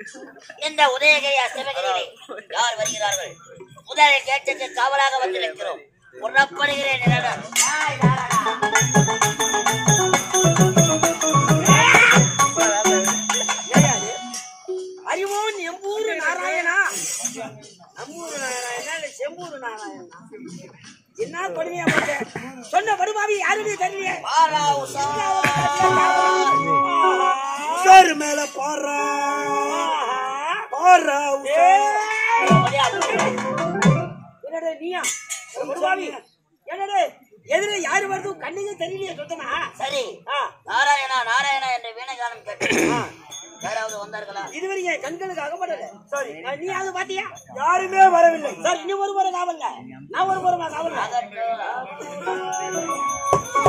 இந்த உதயகிரி அஷ்டமகிரியிலே யார் வருகிறார்கள் முதலில் கேட்டது காவலாக வந்து நிற்கிறோம் புறப்படுகிறேன் நிலடன். ஏயாது? அறிவோன் எம்பூரு நாராயணா நம்மூரு நாராயணா இல்ல செம்பூரு நாராயணா என்ன கொடுமையா போச்சு சொன்ன படுபாவி யாருமே தெரியல பாரா உஷா. உஷாரு மேல பாரா பாரா என்னடே நீயா படுபாவி என்னடே எதிர யாரு வருது கண்ணுங்க தெரியலையே சுத்தமா சரி ஆ, நாராயணா நாராயணா என்ற வீணகானம் கேட்டேன் யாராவது வந்தார்களா இதுவரைக்கும் என் கண்களுக்கு அகப்படல சரி நீ அது பாத்தியா யாருமே வரவில்லை சார் இன்னும் ஒரு முறை காவல்ல நான் ஒரு முறை காவல்ல அதற்கு